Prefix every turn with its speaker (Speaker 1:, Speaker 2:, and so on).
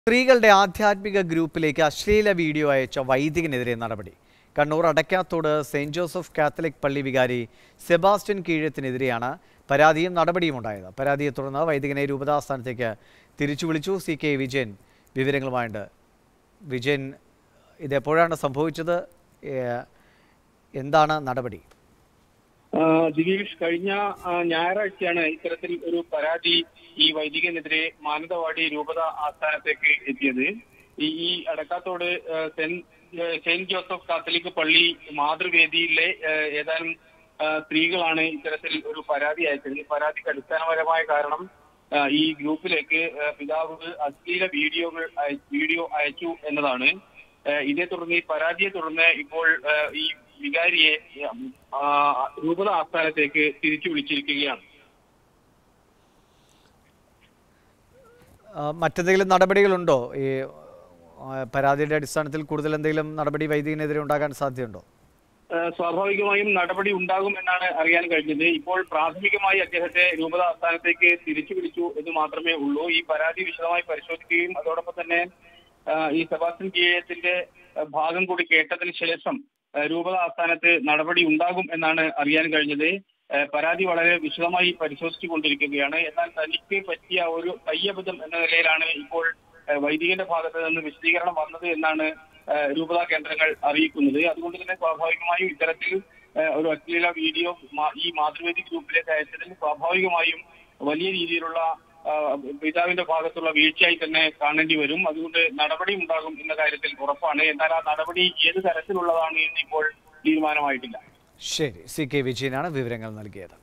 Speaker 1: സ്ത്രീകളുടെ ആധ്യാത്മിക ഗ്രൂപ്പിലേക്ക് അശ്ലീല വീഡിയോ അയച്ച വൈദികനെതിരെ നടപടി Kannur Adakkathode saint Joseph Catholic പള്ളി വികാരി സെബാസ്റ്റ്യൻ കീഴത്തിനെതിരെയാണ് പരാതിയും നടപടിയും ഉണ്ടായത് പരാതിയെ തുടർന്ന് വൈദികനെ രൂപതാസ്ഥാനത്തേക്ക് തിരിച്ചു വിളിച്ചു സി കെ വിജയൻ വിവരങ്ങളുമായുണ്ട് വിജയൻ ഇതെപ്പോഴാണ് സംഭവിച്ചത് ഏ- എന്താണ് നടപടി
Speaker 2: ആ, ദിലീഷ് കഴിഞ്ഞ ആ, ഞായറാഴ്ചയാണ് ഇത്തരത്തിൽ ഒരു പരാതി ഈ വൈദികനെതിരെ മാനന്തവാടി രൂപത ആസ്ഥാനത്തേക്ക് എത്തിയത് ഈ ഈ അടക്കാത്തോട് ആ, സെന്റ് ആ, സെന്റ് ജോസഫ് കാത്തലിക് പള്ളി മാതൃവേദിയിലെ ആ, ഏതാനും ആ, സ്ത്രീകളാണ് ഇത്തരത്തിൽ ഒരു പരാതി അയച്ചത് ഈ പരാതിക്ക് അടിസ്ഥാനപരമായ കാരണം ആ, ഈ ഗ്രൂപ്പിലേക്ക് ആ, പിതാവ് അശ്ലീല വീഡിയോകൾ അയ- വീഡിയോ അയച്ചു എന്നതാണ് ആ, ഇതേ തുടർന്ന് ഈ പരാതിയെ തുടർന്ന് ഇപ്പോൾ ആ, ഈ വികാരിയെ ആ, രൂപത ആസ്ഥാനത്തേക്ക് തിരിച്ചു വിളിച്ചിരിക്കുകയാണ്
Speaker 1: ആ, മറ്റെന്തെങ്കിലും നടപടികളുണ്ടോ ഈ ആ, പരാതിയുടെ അടിസ്ഥാനത്തിൽ കൂടുതൽ എന്തെങ്കിലും നടപടി വൈദികനെതിരെ ഉണ്ടാകാൻ സാധ്യതയുണ്ടോ
Speaker 2: ആ, സ്വാഭാവികമായും നടപടി ഉണ്ടാകും എന്നാണ് അറിയാൻ കഴിഞ്ഞത് ഇപ്പോൾ പ്രാഥമികമായി അദ്ദേഹത്തെ രൂപത ആസ്ഥാനത്തേക്ക് തിരിച്ചു വിളിച്ചു എന്ന് മാത്രമേ ഉള്ളൂ ഈ പരാതി വിശദമായി പരിശോധിക്കുകയും അതോടൊപ്പം തന്നെ ആ, ഈ സെബാസ്റ്റ്യൻ കീഴത്തിന്റെ ഭാഗം കൂടി കേട്ടതിന് ശേഷം ആ, രൂപത ആസ്ഥാനത്ത് നടപടി ഉണ്ടാകും എന്നാണ് അറിയാൻ കഴിഞ്ഞത് ആ, പരാതി വളരെ വിശദമായി പരിശോധിച്ചു കൊണ്ടിരിക്കുകയാണ് എന്നാൽ തനിക്ക് പറ്റിയ ഒരു കയ്യബദ്ധം എന്ന നിലയിലാണ് ഇപ്പോൾ ആ, വൈദികന്റെ ഭാഗത്ത് നിന്ന് വിശദീകരണം വന്നത് എന്നാണ് ആ, രൂപതാ കേന്ദ്രങ്ങൾ അറിയിക്കുന്നത് അതുകൊണ്ട് തന്നെ സ്വാഭാവികമായും ഇത്തരത്തിൽ ആ, ഒരു അശ്ലീല വീഡിയോ മാ- ഈ മാതൃവേദി ഗ്രൂപ്പിലേക്ക് അയച്ചതിൽ സ്വാഭാവികമായും വലിയ രീതിയിലുള്ള ആ, പിതാവിന്റെ ഭാഗത്തുള്ള വീഴ്ചയായി തന്നെ കാണേണ്ടി വരും അതുകൊണ്ട് നടപടി ഉണ്ടാകും എന്ന കാര്യത്തിൽ ഉറപ്പാണ് എന്നാൽ ആ നടപടി ഏത് തരത്തിലുള്ളതാണ് എന്ന് ഇപ്പോൾ തീരുമാനമായിട്ടില്ല
Speaker 1: ശരി സി കെ വിജയനാണ് വിവരങ്ങൾ നൽകിയത്